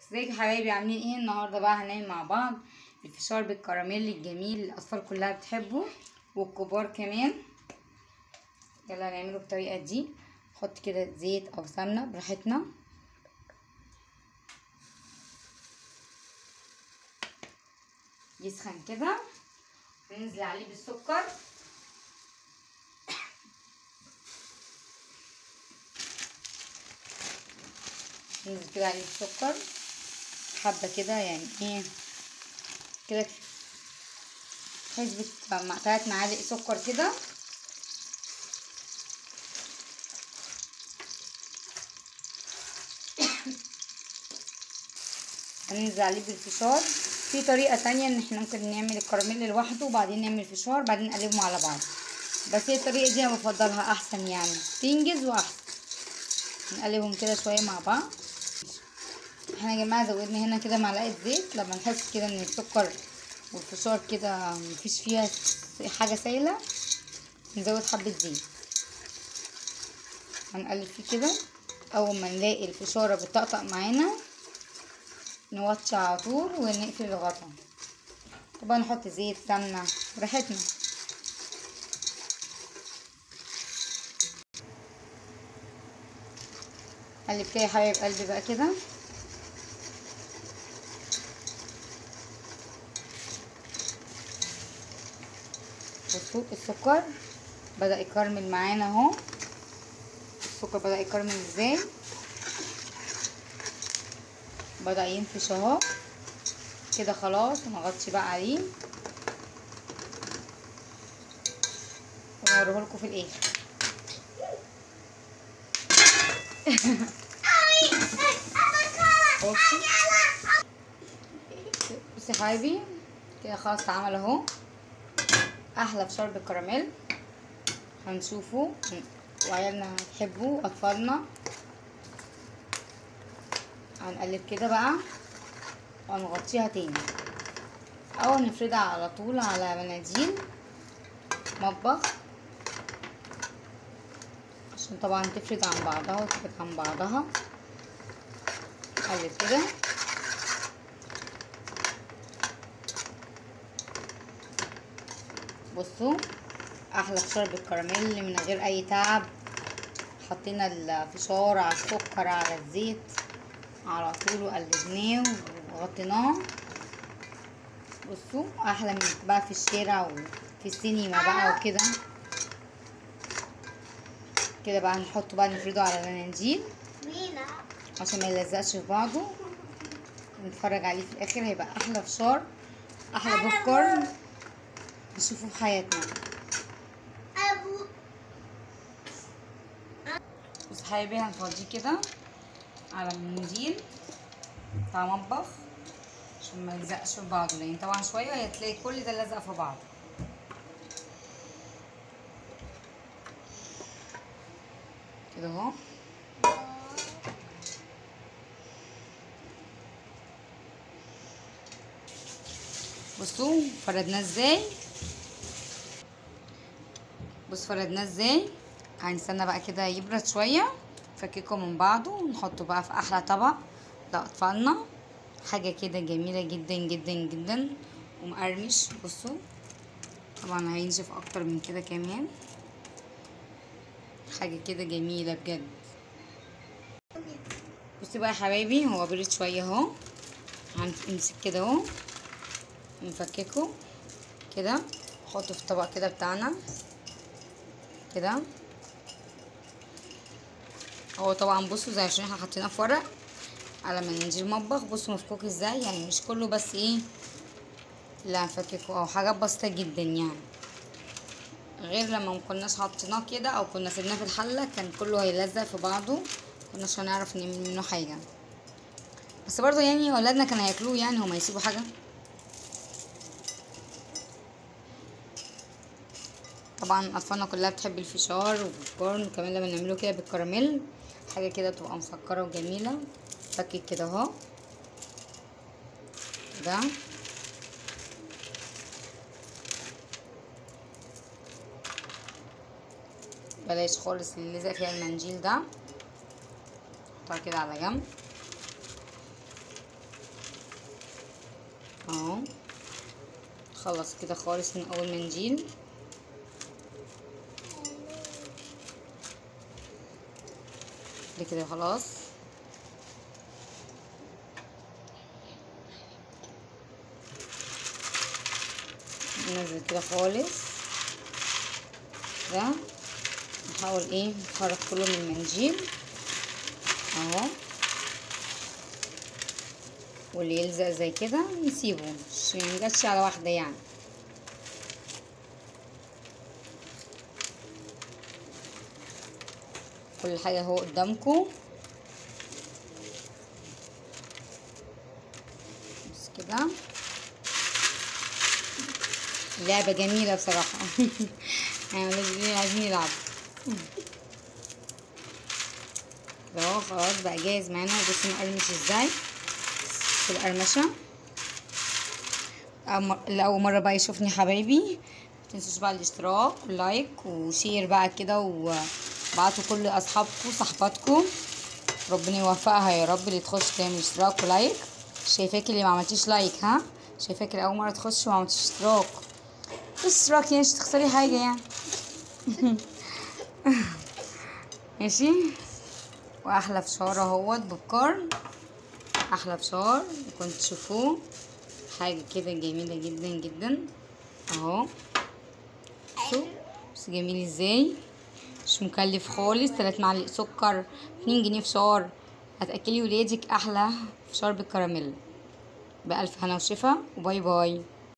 ازيكم يا حبايبي عاملين ايه النهارده بقى هنعمل مع بعض الفشار بالكراميل الجميل الاطفال كلها بتحبه والكبار كمان يلا هنعمله بالطريقه دي نحط كده زيت او سمنه براحتنا يسخن كده وننزل عليه بالسكر ننزل كده عليه السكر حبة كده يعني ايه كده حسبة مع تلات معالق سكر كده هننزل عليه بالفشار في طريقة تانية ان احنا ممكن نعمل الكراميل لوحده وبعدين نعمل الفشار بعدين نقلبهم على بعض بس هي الطريقة دي انا بفضلها احسن يعني تنجز واحسن نقلبهم كده شوية مع بعض احنا يا جماعه زودنا هنا كده معلقه زيت لما نحس كده ان السكر والفشار كده مفيش فيها حاجه سايله نزود حبه زيت هنقلب فيه كده اول ما نلاقي الفشاره بتطقطق معانا نوطي على طول ونقفل الغطا طبعا نحط زيت سمنه براحتنا قلب كده يا حبايب قلبي بقى كده بصوا السكر بدأ يكرمل معانا اهو السكر بدأ يكرمل ازاي بدأ ينفش اهو كده خلاص ونغطي بقى عليه ونوريه لكم في الاخر بصي يا حبايبي كده خلاص اتعمل اهو احلى فشار بالكراميل هنشوفه وعيالنا هتحبه اطفالنا هنقلب كده بقى وهنغطيها تاني او نفردها على طول على مناديل مطبخ عشان طبعا تفرد عن بعضها وتفرد عن بعضها نقلب كده بصوا احلى فشار بالكراميل من غير اي تعب حطينا الفشار على السكر على الزيت على طول وقلبناه وغطيناه بصوا احلى من بقى في الشارع وفي السينما بقى وكده كده بقى هنحطه بقى نفرده على المناديل عشان ما يلزقش في بعضه نتفرج عليه في الاخر هيبقى احلى فشار احلى بوب كورن نشوفه في حياتنا بس حبايبي هنفضيه كده على المنديل بتاع مطبخ عشان ما يلزقش في بعضه لان طبعا شويه هتلاقي كل ده لازق في بعض كده اهو بصوا فردناه ازاي بص فردناه ازاي هنستنى بقى كده يبرد شويه نفككه من بعضه ونحطه بقى في احلى طبق لاطفالنا حاجه كده جميله جدا جدا جدا ومقرمش بصوا طبعا هينشف اكتر من كده كمان حاجه كده جميله بجد بصوا بقى يا حبايبي هو برد شويه اهو هنمسك كده اهو نفككه كده نحطه في الطبق كده بتاعنا كده هو طبعا بصوا زي عشان احنا حاطيناه في ورق على مناديل مطبخ بصوا مفكوك ازاي يعني مش كله بس ايه لا نفككه او حاجات بسيطه جدا يعني غير لما مكناش حاطيناه كده او كنا سيبناه في الحله كان كله هيلزق في بعضه مكناش هنعرف نعمل منه حاجه بس برضه يعني ولادنا كانوا هياكلوه يعني هما يسيبوا حاجه طبعا اطفالنا كلها بتحب الفشار والبوبكورن وكمان لما نعمله كده بالكراميل حاجه كده تبقى مسكره وجميله فكك كده اهو ده بلاش خالص اللي لزق فيها المنجيل ده نحطها كده على جنب اهو خلص كده خالص من اول منجيل ده كده خلاص ننزل كده خالص ده نحاول ايه نخرج كله من المنجيل اهو واللي يلزق زي كده نسيبه مش ميجتش على واحدة يعني كل حاجة اهو قدامكم بس كده لعبة جميلة بصراحة يعني ولاد عايزين يلعبوا كده اهو خلاص بقى جاهز معانا بصوا مقرمش ازاي في القرمشة أم- اللي أول مرة بقى يشوفني حبايبي متنسوش بقى الاشتراك واللايك وشير بقى كده وبعتوا كل أصحابكم وصحباتكم ربنا يوفقها يا رب اللي تخش تعمل اشتراك ولايك شايفاكي اللي ما عملتيش لايك ها شايفاكي اللي أول مرة تخش وما عملتيش اشتراك اشتراك يعني مش تخسري حاجة يعني ماشي واحلى فشار اهوت ببكار احلى فشار كنت تشوفوه حاجه كده جميله جدا جدا اهو بصوا بس جميل ازاي مش مكلف خالص تلات معالق سكر اتنين جنيه فشار هتاكلي ولادك احلى فشار بالكراميل بألف هنا وشفا وباي باي